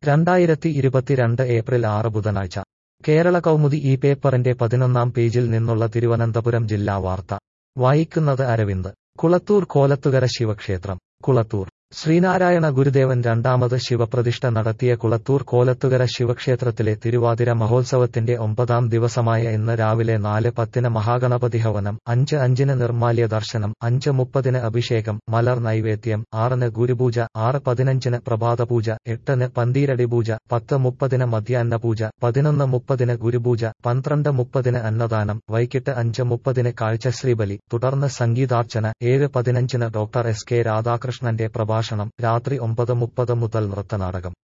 രണ്ടായിരത്തി ഇരുപത്തിരണ്ട് ഏപ്രിൽ ആറ് ബുധനാഴ്ച കേരള കൗമുദി ഈ പേപ്പറിന്റെ പതിനൊന്നാം പേജിൽ നിന്നുള്ള തിരുവനന്തപുരം ജില്ലാ വാർത്ത വായിക്കുന്നത് അരവിന്ദ് കുളത്തൂർ കോലത്തുകര ശിവക്ഷേത്രം കുളത്തൂർ ശ്രീനാരായണ ഗുരുദേവൻ രണ്ടാമത് ശിവപ്രതിഷ്ഠ നടത്തിയ കുളത്തൂർ കോലത്തുകര ശിവക്ഷേത്രത്തിലെ തിരുവാതിര മഹോത്സവത്തിന്റെ ഒമ്പതാം ദിവസമായ ഇന്ന് രാവിലെ നാല് പത്തിന് മഹാഗണപതി ഹവനം അഞ്ച് അഞ്ചിന് നിർമാല്യ ദർശനം അഞ്ച് മുപ്പതിന് അഭിഷേകം മലർ നൈവേദ്യം ആറിന് ഗുരുപൂജ ആറ് പതിനഞ്ചിന് പ്രഭാതപൂജ എട്ടിന് പന്തീരടി പൂജ പത്ത് മുപ്പതിന് മധ്യാഹ്ന പൂജ പതിനൊന്ന് മുപ്പതിന് ഗുരുപൂജ പന്ത്രണ്ട് മുപ്പതിന് അന്നദാനം വൈകിട്ട് അഞ്ച് മുപ്പതിന് കാഴ്ചശ്രീബലി തുടർന്ന് സംഗീതാർച്ചന ഏഴ് പതിനഞ്ചിന് ഡോക്ടർ എസ് കെ രാധാകൃഷ്ണന്റെ പ്രഭാഷണം രാത്രി ഒമ്പത് മുപ്പത് മുതൽ നൃത്തനാടകം